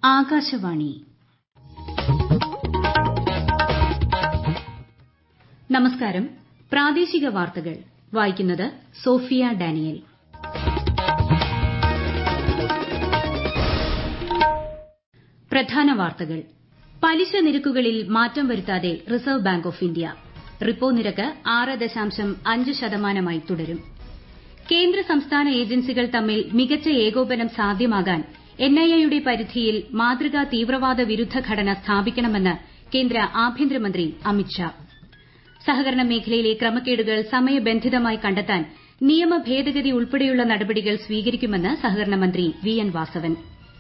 ആകാശവാണി നമസ്കാരം പ്രാദേശിക വാർത്തകൾ വായിക്കുന്നത് സോഫിയ ഡാനിയൽ പ്രധാന വാർത്തകൾ പലിശ നിരക്കുകളിൽ മാറ്റം വരുത്താതെ reserve bank of India repo നിരക്ക് ആറ് ദശാംശം അഞ്ച് ശതമാനമായി തുടരും കേന്ദ്ര സംസ്ഥാന ഏജൻസികൾ തമ്മിൽ മികച്ച ഏകോപനം സാധ്യമാകാൻ എൻഐഎയുടെ പരിധിയിൽ മാതൃകാ തീവ്രവാദ വിരുദ്ധ ഘടന സ്ഥാപിക്കണമെന്ന് കേന്ദ്ര ആഭ്യന്തരമന്ത്രി അമിത് ഷാ സഹകരണ മേഖലയിലെ ക്രമക്കേടുകൾ സമയബന്ധിതമായി കണ്ടെത്താൻ നിയമ ഭേദഗതി ഉൾപ്പെടെയുള്ള നടപടികൾ സ്വീകരിക്കുമെന്ന് സഹകരണ മന്ത്രി വി എൻ വാസവൻ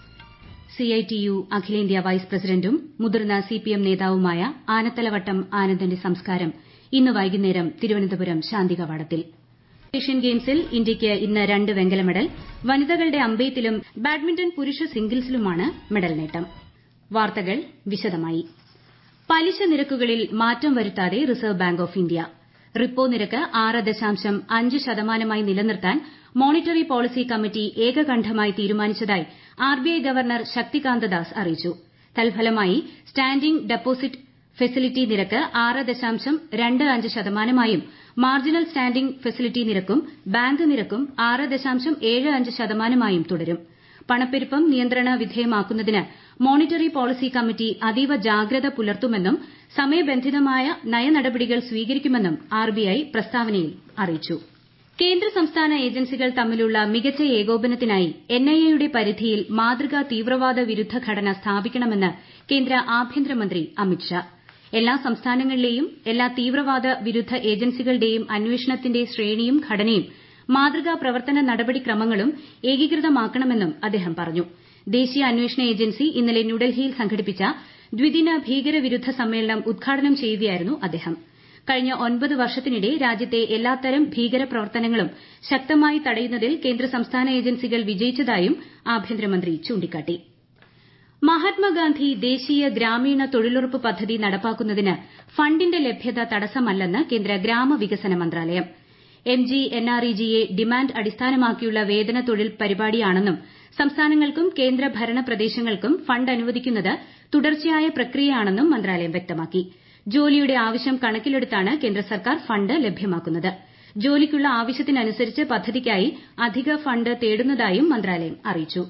സിഐടിയു അഖിലേന്ത്യാ വൈസ് പ്രസിഡന്റും മുതിർന്ന സിപിഎം നേതാവുമായ ആനത്തലവട്ടം ആനന്ദന്റെ സംസ്കാരം ഇന്ന് വൈകുന്നേരം തിരുവനന്തപുരം ശാന്തികവാടത്തിൽ ഏഷ്യൻ ഗെയിംസിൽ ഇന്ത്യയ്ക്ക് ഇന്ന് രണ്ട് വെങ്കല മെഡൽ വനിതകളുടെ അമ്പെയ്ത്തിലും ബാഡ്മിന്റൺ പുരുഷ സിംഗിൾസിലുമാണ് മെഡൽ നേട്ടം വാർത്തകൾ വിശദമായി പലിശ നിരക്കുകളിൽ മാറ്റം വരുത്താതെ reserve bank of India repo നിരക്ക് ആറ് ദശാംശം അഞ്ച് ശതമാനമായി നിലനിർത്താൻ മോണിറ്ററി പോളിസി കമ്മിറ്റി ഏകകണ്ഠമായി തീരുമാനിച്ചതായി ആർബിഐ ഗവർണർ ശക്തികാന്ത ദാസ് അറിയിച്ചു തൽഫലമായി സ്റ്റാൻഡിംഗ് ഡെപ്പോസിറ്റ് ഫെസിലിറ്റി നിരക്ക് ആറ് ദശാംശം രണ്ട് അഞ്ച് ശതമാനമായും മാർജിനൽ സ്റ്റാൻഡിംഗ് ഫെസിലിറ്റി നിരക്കും ബാങ്ക് നിരക്കും ആറ് ദശാംശം ഏഴ് അഞ്ച് ശതമാനമായും തുടരും പണപ്പെരുപ്പം നിയന്ത്രണ വിധേയമാക്കുന്നതിന് മോണിറ്ററി പോളിസി കമ്മിറ്റി അതീവ ജാഗ്രത പുലർത്തുമെന്നും സമയബന്ധിതമായ നയനടപടികൾ സ്വീകരിക്കുമെന്നും ആർബിഐ പ്രസ്താവനയിൽ അറിയിച്ചു കേന്ദ്ര സംസ്ഥാന ഏജൻസികൾ തമ്മിലുള്ള മികച്ച ഏകോപനത്തിനായി എൻഐഎയുടെ പരിധിയിൽ മാതൃകാ തീവ്രവാദ വിരുദ്ധ ഘടന സ്ഥാപിക്കണമെന്ന് കേന്ദ്ര ആഭ്യന്തരമന്ത്രി അമിത് ഷാ എല്ലാ സംസ്ഥാനങ്ങളിലെയും എല്ലാ തീവ്രവാദ വിരുദ്ധ ഏജൻസികളുടെയും അന്വേഷണത്തിന്റെ ശ്രേണിയും ഘടനയും മാതൃകാ പ്രവർത്തന നടപടിക്രമങ്ങളും ഏകീകൃതമാക്കണമെന്നും അദ്ദേഹം പറഞ്ഞു ദേശീയ അന്വേഷണ ഏജൻസി ഇന്നലെ ന്യൂഡൽഹിയിൽ സംഘടിപ്പിച്ച ദ്വിദിന ഭീകരവിരുദ്ധ സമ്മേളനം ഉദ്ഘാടനം ചെയ്യുകയായിരുന്നു അദ്ദേഹം കഴിഞ്ഞ ഒൻപത് വർഷത്തിനിടെ രാജ്യത്തെ എല്ലാത്തരം ഭീകരപ്രവർത്തനങ്ങളും ശക്തമായി തടയുന്നതിൽ കേന്ദ്ര സംസ്ഥാന ഏജൻസികൾ വിജയിച്ചതായും ആഭ്യന്തരമന്ത്രി ചൂണ്ടിക്കാട്ടി മഹാത്മാഗാന്ധി ദേശീയ ഗ്രാമീണ തൊഴിലുറപ്പ് പദ്ധതി നടപ്പാക്കുന്നതിന് ഫണ്ടിന്റെ ലഭ്യത തടസ്സമല്ലെന്ന് കേന്ദ്ര ഗ്രാമവികസന മന്ത്രാലയം M G N R E ജിയെ ഡിമാൻഡ് അടിസ്ഥാനമാക്കിയുള്ള വേതന തൊഴിൽ പരിപാടിയാണെന്നും സംസ്ഥാനങ്ങൾക്കും കേന്ദ്രഭരണ പ്രദേശങ്ങൾക്കും ഫണ്ട് അനുവദിക്കുന്നത് തുടർച്ചയായ പ്രക്രിയയാണെന്നും മന്ത്രാലയം വ്യക്തമാക്കി ജോലിയുടെ ആവശ്യം കണക്കിലെടുത്താണ് കേന്ദ്ര സർക്കാർ ഫണ്ട് ലഭ്യമാക്കുന്നത് ജോലിക്കുള്ള ആവശ്യത്തിനനുസരിച്ച് പദ്ധതിക്കായി അധിക ഫണ്ട് തേടുന്നതായും മന്ത്രാലയം അറിയിച്ചു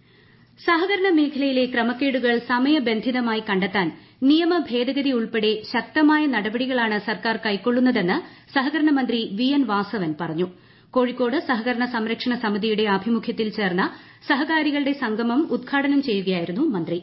സഹകരണ മേഖലയിലെ ക്രമക്കേടുകൾ സമയബന്ധിതമായി കണ്ടെത്താൻ നിയമ ഭേദഗതി ഉൾപ്പെടെ ശക്തമായ നടപടികളാണ് സർക്കാർ കൈക്കൊള്ളുന്നതെന്ന് സഹകരണ മന്ത്രി വി എൻ വാസവൻ പറഞ്ഞു കോഴിക്കോട് സഹകരണ സംരക്ഷണ സമിതിയുടെ ആഭിമുഖ്യത്തിൽ ചേർന്ന സഹകാരികളുടെ സംഗമം ഉദ്ഘാടനം ചെയ്യുകയായിരുന്നു മന്ത്രി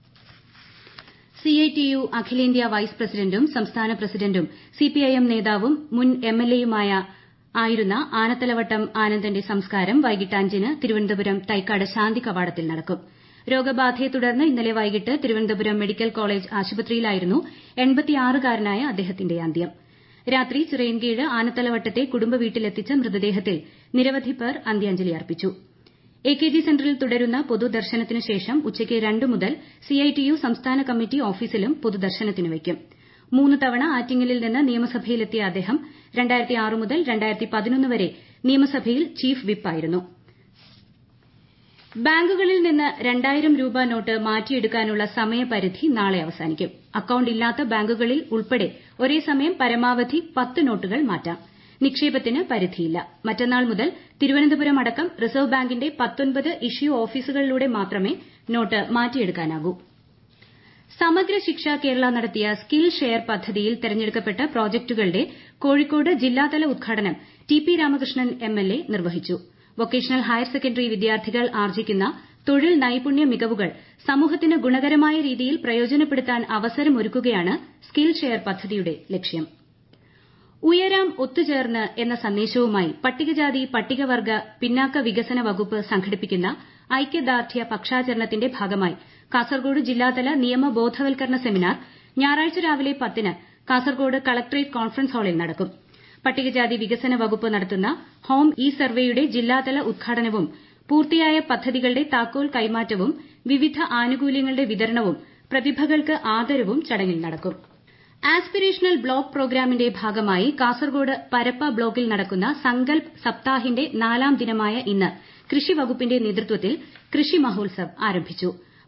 സിഐടിയു അഖിലേന്ത്യാ വൈസ് പ്രസിഡന്റും സംസ്ഥാന പ്രസിഡന്റും സിപിഐഎം നേതാവും മുൻ എംഎൽഎയുമായ ആയിരുന്ന ആനത്തലവട്ടം ആനന്ദന്റെ സംസ്കാരം വൈകിട്ട് അഞ്ചിന് തിരുവനന്തപുരം തൈക്കാട് ശാന്തി കവാടത്തിൽ നടക്കും രോഗബാധയെ തുടർന്ന് ഇന്നലെ വൈകിട്ട് തിരുവനന്തപുരം മെഡിക്കൽ കോളേജ് ആശുപത്രിയിലായിരുന്നു കാരനായ അദ്ദേഹത്തിന്റെ അന്ത്യം രാത്രി ചിറയൻകീഴ് ആനത്തലവട്ടത്തെ കുടുംബ വീട്ടിലെത്തിച്ച മൃതദേഹത്തിൽ നിരവധി പേർ അന്ത്യാഞ്ജലി അർപ്പിച്ചു എ കെ ജി സെന്ററിൽ തുടരുന്ന പൊതുദർശനത്തിന് ശേഷം ഉച്ചയ്ക്ക് രണ്ട് മുതൽ സിഐടിയു സംസ്ഥാന കമ്മിറ്റി ഓഫീസിലും പൊതുദർശനത്തിന് വയ്ക്കും മൂന്ന് തവണ ആറ്റിങ്ങലിൽ നിന്ന് നിയമസഭയിലെത്തിയ അദ്ദേഹം മുതൽ വരെ നിയമസഭയിൽ ചീഫ് വിപ്പായിരുന്നു ബാങ്കുകളിൽ നിന്ന് രണ്ടായിരം രൂപ നോട്ട് മാറ്റിയെടുക്കാനുള്ള സമയപരിധി നാളെ അവസാനിക്കും അക്കൌണ്ട് ഇല്ലാത്ത ബാങ്കുകളിൽ ഉൾപ്പെടെ ഒരേ സമയം പരമാവധി പത്ത് നോട്ടുകൾ മാറ്റാം നിക്ഷേപത്തിന് പരിധിയില്ല മറ്റന്നാൾ മുതൽ തിരുവനന്തപുരം അടക്കം റിസർവ് ബാങ്കിന്റെ പത്തൊൻപത് ഇഷ്യു ഓഫീസുകളിലൂടെ മാത്രമേ നോട്ട് മാറ്റിയെടുക്കാനാകൂ സമഗ്ര ശിക്ഷ കേരള നടത്തിയ സ്കിൽ ഷെയർ പദ്ധതിയിൽ തെരഞ്ഞെടുക്കപ്പെട്ട പ്രോജക്ടുകളുടെ കോഴിക്കോട് ജില്ലാതല ഉദ്ഘാടനം ടി പി രാമകൃഷ്ണൻ എംഎൽഎ നിർവഹിച്ചു വൊക്കേഷണൽ ഹയർ സെക്കൻഡറി വിദ്യാർത്ഥികൾ ആർജിക്കുന്ന തൊഴിൽ നൈപുണ്യ മികവുകൾ സമൂഹത്തിന് ഗുണകരമായ രീതിയിൽ പ്രയോജനപ്പെടുത്താൻ അവസരമൊരുക്കുകയാണ് സ്കിൽ ഷെയർ പദ്ധതിയുടെ ലക്ഷ്യം ഉയരാം ഒത്തുചേർന്ന് എന്ന സന്ദേശവുമായി പട്ടികജാതി പട്ടികവർഗ പിന്നാക്ക വികസന വകുപ്പ് സംഘടിപ്പിക്കുന്ന ഐക്യദാർഢ്യ പക്ഷാചരണത്തിന്റെ ഭാഗമായി കാസർഗോഡ് ജില്ലാതല നിയമ ബോധവൽക്കരണ സെമിനാർ ഞായറാഴ്ച രാവിലെ പത്തിന് കാസർഗോഡ് കളക്ടറേറ്റ് കോൺഫറൻസ് ഹാളിൽ നടക്കും പട്ടികജാതി വികസന വകുപ്പ് നടത്തുന്ന ഹോം ഇ സർവേയുടെ ജില്ലാതല ഉദ്ഘാടനവും പൂർത്തിയായ പദ്ധതികളുടെ താക്കോൽ കൈമാറ്റവും വിവിധ ആനുകൂല്യങ്ങളുടെ വിതരണവും പ്രതിഭകൾക്ക് ആദരവും ചടങ്ങിൽ നടക്കും ആസ്പിരേഷണൽ ബ്ലോക്ക് പ്രോഗ്രാമിന്റെ ഭാഗമായി കാസർഗോഡ് പരപ്പ ബ്ലോക്കിൽ നടക്കുന്ന സങ്കൽപ് സപ്താഹിന്റെ നാലാം ദിനമായ ഇന്ന് കൃഷി വകുപ്പിന്റെ നേതൃത്വത്തിൽ കൃഷി മഹോത്സവ് ആരംഭിച്ചു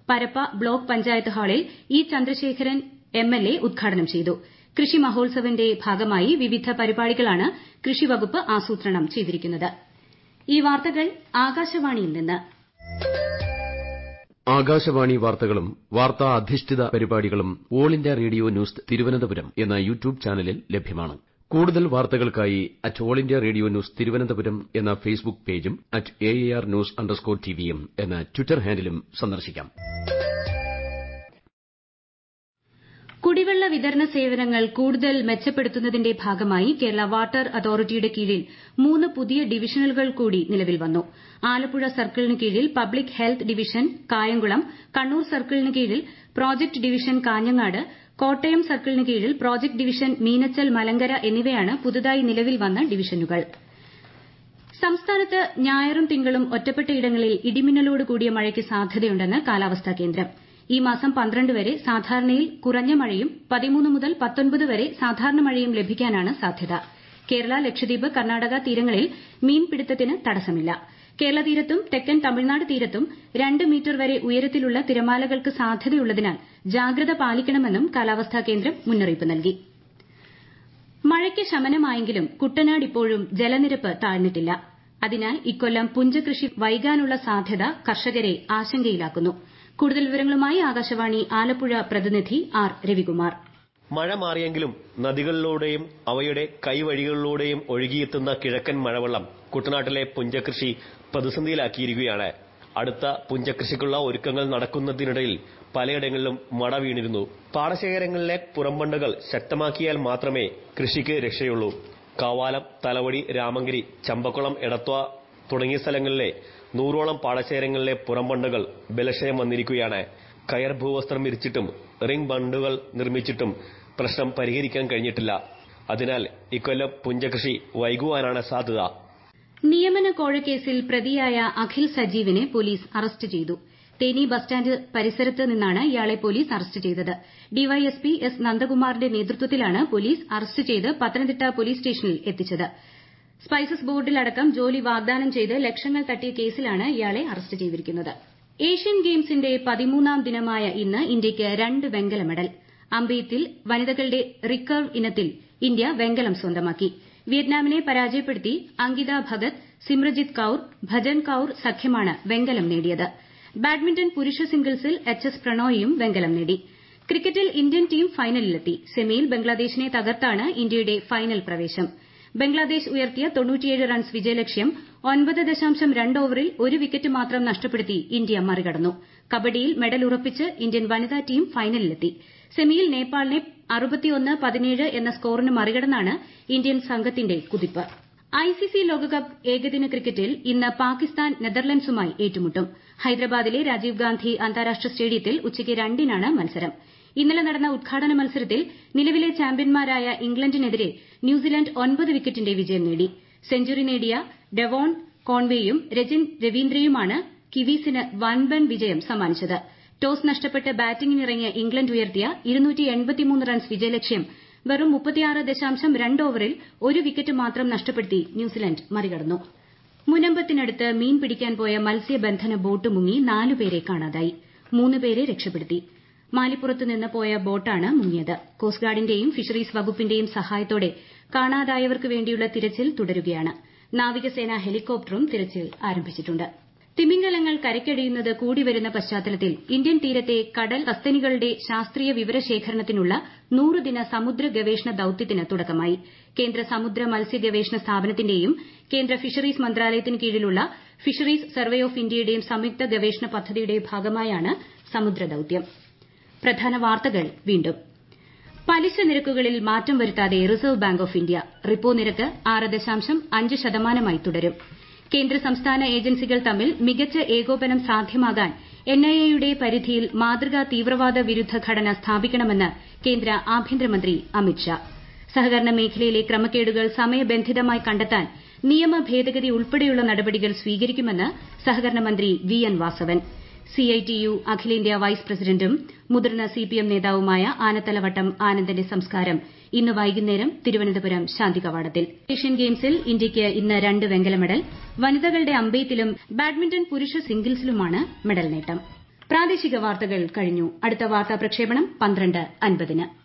പരപ്പ ബ്ലോക്ക് പഞ്ചായത്ത് ഹാളിൽ ഇ ചന്ദ്രശേഖരൻ എംഎൽഎ ഉദ്ഘാടനം ചെയ്തു കൃഷി മഹോത്സവിന്റെ ഭാഗമായി വിവിധ പരിപാടികളാണ് കൃഷിവകുപ്പ് ആസൂത്രണം ചെയ്തിരിക്കുന്നത് ഈ വാർത്തകൾ ആകാശവാണിയിൽ നിന്ന് ആകാശവാണി വാർത്തകളും വാർത്താ അധിഷ്ഠിത പരിപാടികളും all India radio news Thiruvananthapuram എന്ന യൂട്യൂബ് ചാനലിൽ ലഭ്യമാണ് കൂടുതൽ വാർത്തകൾക്കായി at all India radio news Thiruvananthapuram എന്ന ഫേസ്ബുക്ക് പേജും at A R news underscore ടിവിയും എന്ന ട്വിറ്റർ ഹാൻഡിലും സന്ദർശിക്കാം കുടിവെള്ള വിതരണ സേവനങ്ങൾ കൂടുതൽ മെച്ചപ്പെടുത്തുന്നതിന്റെ ഭാഗമായി കേരള വാട്ടർ അതോറിറ്റിയുടെ കീഴിൽ മൂന്ന് പുതിയ ഡിവിഷനുകൾ കൂടി നിലവിൽ വന്നു ആലപ്പുഴ സർക്കിളിന് കീഴിൽ public health division Kayamkulam Kannur സർക്കിളിന് കീഴിൽ പ്രോജക്ട് ഡിവിഷൻ കാഞ്ഞങ്ങാട് കോട്ടയം സർക്കിളിന് കീഴിൽ പ്രോജക്ട് ഡിവിഷൻ മീനച്ചൽ മലങ്കര എന്നിവയാണ് പുതുതായി നിലവിൽ വന്ന ഡിവിഷനുകൾ സംസ്ഥാനത്ത് ഞായറും തിങ്കളും ഒറ്റപ്പെട്ടയിടങ്ങളിൽ ഇടിമിന്നലോട് കൂടിയ മഴയ്ക്ക് സാധ്യതയുണ്ടെന്ന് കാലാവസ്ഥാ കേന്ദ്രം ഈ മാസം പന്ത്രണ്ട് വരെ സാധാരണയിൽ കുറഞ്ഞ മഴയും പതിമൂന്ന് മുതൽ പത്തൊൻപത് വരെ സാധാരണ മഴയും ലഭിക്കാനാണ് സാധ്യത കേരള ലക്ഷദ്വീപ് കർണാടക തീരങ്ങളിൽ മീൻപിടുത്തത്തിന് തടസ്സമില്ല കേരള തീരത്തും തെക്കൻ തമിഴ്നാട് തീരത്തും രണ്ട് മീറ്റർ വരെ ഉയരത്തിലുള്ള തിരമാലകൾക്ക് സാധ്യതയുള്ളതിനാൽ ജാഗ്രത പാലിക്കണമെന്നും കാലാവസ്ഥാ കേന്ദ്രം മുന്നറിയിപ്പ് നൽകി മഴയ്ക്ക് ശമനമായെങ്കിലും കുട്ടനാട് ഇപ്പോഴും ജലനിരപ്പ് താഴ്ന്നിട്ടില്ല അതിനാൽ ഇക്കൊല്ലം പുഞ്ചകൃഷി വൈകാനുള്ള സാധ്യത കർഷകരെ ആശങ്കയിലാക്കുന്നു കൂടുതൽ വിവരങ്ങളുമായി ആകാശവാണി ആലപ്പുഴ പ്രതിനിധി ആർ രവികുമാർ മഴ മാറിയെങ്കിലും നദികളിലൂടെയും അവയുടെ കൈവഴികളിലൂടെയും ഒഴുകിയെത്തുന്ന കിഴക്കൻ മഴവെള്ളം കുട്ടനാട്ടിലെ പുഞ്ചകൃഷി പ്രതിസന്ധിയിലാക്കിയിരിക്കുകയാണ് അടുത്ത പുഞ്ചകൃഷിക്കുള്ള ഒരുക്കങ്ങൾ നടക്കുന്നതിനിടയിൽ പലയിടങ്ങളിലും മട വീണിരുന്നു പാടശേഖരങ്ങളിലെ പുറംബണ്ടുകൾ ശക്തമാക്കിയാൽ മാത്രമേ കൃഷിക്ക് രക്ഷയുള്ളൂ കാവാലം തലവടി രാമങ്കിരി ചമ്പക്കുളം എടത്വ തുടങ്ങിയ സ്ഥലങ്ങളിലെ നൂറോളം പാടശേഖരങ്ങളിലെ പുറംബണ്ടുകൾ ബലക്ഷയം വന്നിരിക്കുകയാണ് കയർ ഭൂവസ്ത്രം വിരിച്ചിട്ടും റിംഗ് ബണ്ടുകൾ നിർമ്മിച്ചിട്ടും പ്രശ്നം പരിഹരിക്കാൻ കഴിഞ്ഞിട്ടില്ല അതിനാൽ ഇക്കൊല്ലം പുഞ്ചകൃഷി വൈകുവാനാണ് സാധ്യത നിയമന കോഴക്കേസിൽ പ്രതിയായ അഖിൽ സജീവിനെ പോലീസ് അറസ്റ്റ് ചെയ്തു തേനി ബസ് സ്റ്റാൻഡ് പരിസരത്ത് നിന്നാണ് ഇയാളെ പോലീസ് അറസ്റ്റ് ചെയ്തത് ഡിവൈഎസ്പി എസ് നന്ദകുമാറിന്റെ നേതൃത്വത്തിലാണ് പോലീസ് അറസ്റ്റ് ചെയ്ത് പത്തനംതിട്ട പോലീസ് സ്റ്റേഷനിൽ എത്തിച്ചത് സ്പൈസസ് ബോർഡിലടക്കം ജോലി വാഗ്ദാനം ചെയ്ത് ലക്ഷങ്ങൾ തട്ടിയ കേസിലാണ് ഇയാളെ അറസ്റ്റ് ചെയ്തിരിക്കുന്നത് ഏഷ്യൻ ഗെയിംസിന്റെ പതിമൂന്നാം ദിനമായ ഇന്ന് ഇന്ത്യയ്ക്ക് രണ്ട് വെങ്കല മെഡൽ അമ്പെയ്ത്തിൽ വനിതകളുടെ റിക്കർവ് ഇനത്തിൽ ഇന്ത്യ വെങ്കലം സ്വന്തമാക്കി വിയറ്റ്നാമിനെ പരാജയപ്പെടുത്തി അങ്കിത ഭഗത് സിമ്രജിത്ത് കൌർ ഭജൻ കൌർ സഖ്യമാണ് വെങ്കലം നേടിയത് ബാഡ്മിന്റൺ പുരുഷ സിംഗിൾസിൽ എച്ച് എസ് പ്രണോയിയും വെങ്കലം നേടി ക്രിക്കറ്റിൽ ഇന്ത്യൻ ടീം ഫൈനലിലെത്തി സെമിയിൽ ബംഗ്ലാദേശിനെ തകർത്താണ് ഇന്ത്യയുടെ ഫൈനൽ പ്രവേശം ബംഗ്ലാദേശ് ഉയർത്തിയ റൺസ് വിജയലക്ഷ്യം ഒൻപത് ദശാംശം രണ്ട് ഓവറിൽ ഒരു വിക്കറ്റ് മാത്രം നഷ്ടപ്പെടുത്തി ഇന്ത്യ മറികടന്നു കബഡിയിൽ മെഡൽ ഉറപ്പിച്ച് ഇന്ത്യൻ വനിതാ ടീം ഫൈനലിലെത്തി സെമിയിൽ നേപ്പാളിനെ എന്ന സ്കോറിന് മറികടന്നാണ് ഇന്ത്യൻ സംഘത്തിന്റെ കുതിപ്പ് ഐസിസി ലോകകപ്പ് ഏകദിന ക്രിക്കറ്റിൽ ഇന്ന് പാകിസ്ഥാൻ നെതർലൻഡ്സുമായി ഏറ്റുമുട്ടും ഹൈദരാബാദിലെ രാജീവ് ഗാന്ധി അന്താരാഷ്ട്ര സ്റ്റേഡിയത്തിൽ ഉച്ചയ്ക്ക് രണ്ടിനാണ് മത്സരം ഇന്നലെ നടന്ന ഉദ്ഘാടന മത്സരത്തിൽ നിലവിലെ ചാമ്പ്യന്മാരായ ഇംഗ്ലണ്ടിനെതിരെ ന്യൂസിലൻഡ് ഒൻപത് വിക്കറ്റിന്റെ വിജയം നേടി സെഞ്ചുറി നേടിയ ഡെവോൺ കോൺവേയും രജിൻ രവീന്ദ്രയുമാണ് കിവീസിന് വൻപൻ വിജയം സമ്മാനിച്ചത് ടോസ് നഷ്ടപ്പെട്ട് ബാറ്റിംഗിനിറങ്ങിയ ഇംഗ്ലണ്ട് ഉയർത്തിയ റൺസ് വിജയലക്ഷ്യം വെറും ഓവറിൽ ഒരു വിക്കറ്റ് മാത്രം നഷ്ടപ്പെടുത്തി ന്യൂസിലൻഡ് മറികടന്നു മുനമ്പത്തിനടുത്ത് മീൻ പിടിക്കാൻ പോയ മത്സ്യബന്ധന ബോട്ട് മുങ്ങി നാലുപേരെ കാണാതായി മൂന്ന് പേരെ രക്ഷപ്പെടുത്തി മാലിപ്പുറത്ത് നിന്ന് പോയ ബോട്ടാണ് മുങ്ങിയത് കോസ്റ്റ് ഗാർഡിന്റെയും ഫിഷറീസ് വകുപ്പിന്റെയും സഹായത്തോടെ കാണാതായവർക്ക് വേണ്ടിയുള്ള തിരച്ചിൽ തുടരുകയാണ് നാവികസേന ഹെലികോപ്റ്ററും തിരച്ചിൽ ആരംഭിച്ചിട്ടുണ്ട് തിമിംഗലങ്ങൾ കരയ്ക്കടിയുന്നത് കൂടിവരുന്ന പശ്ചാത്തലത്തിൽ ഇന്ത്യൻ തീരത്തെ കടൽ സസ്തനികളുടെ ശാസ്ത്രീയ വിവരശേഖരണത്തിനുള്ള നൂറുദിന സമുദ്ര ഗവേഷണ ദൌത്യത്തിന് തുടക്കമായി കേന്ദ്ര സമുദ്ര മത്സ്യ ഗവേഷണ സ്ഥാപനത്തിന്റെയും കേന്ദ്ര ഫിഷറീസ് മന്ത്രാലയത്തിന് കീഴിലുള്ള ഫിഷറീസ് സർവേ ഓഫ് ഇന്ത്യയുടെയും സംയുക്ത ഗവേഷണ പദ്ധതിയുടെ ഭാഗമായാണ് സമുദ്ര ദൌത്യം പ്രധാന വാർത്തകൾ വീണ്ടും പലിശ നിരക്കുകളിൽ മാറ്റം വരുത്താതെ reserve bank of India repo നിരക്ക് ആറ് ദശാംശം അഞ്ച് ശതമാനമായി തുടരും കേന്ദ്ര സംസ്ഥാന ഏജൻസികൾ തമ്മിൽ മികച്ച ഏകോപനം സാധ്യമാകാൻ എൻഐഎയുടെ പരിധിയിൽ മാതൃകാ തീവ്രവാദ വിരുദ്ധ ഘടന സ്ഥാപിക്കണമെന്ന് കേന്ദ്ര ആഭ്യന്തരമന്ത്രി അമിത് ഷാ സഹകരണ മേഖലയിലെ ക്രമക്കേടുകൾ സമയബന്ധിതമായി കണ്ടെത്താൻ നിയമ ഭേദഗതി ഉൾപ്പെടെയുള്ള നടപടികൾ സ്വീകരിക്കുമെന്ന് സഹകരണ മന്ത്രി വി എൻ വാസവൻ സിഐടിയു അഖിലേന്ത്യാ വൈസ് പ്രസിഡന്റും മുതിർന്ന സിപിഎം നേതാവുമായ ആനത്തലവട്ടം ആനന്ദന്റെ സംസ്കാരം ഇന്ന് വൈകുന്നേരം തിരുവനന്തപുരം ശാന്തികവാടത്തിൽ ഏഷ്യൻ ഗെയിംസിൽ ഇന്ത്യയ്ക്ക് ഇന്ന് രണ്ട് വെങ്കല മെഡൽ വനിതകളുടെ അമ്പെയ്ത്തിലും ബാഡ്മിന്റൺ പുരുഷ സിംഗിൾസിലുമാണ് മെഡൽ നേട്ടം പ്രാദേശിക വാർത്തകൾ കഴിഞ്ഞു അടുത്ത വാർത്താ പ്രക്ഷേപണം പന്ത്രണ്ട് അൻപതിന്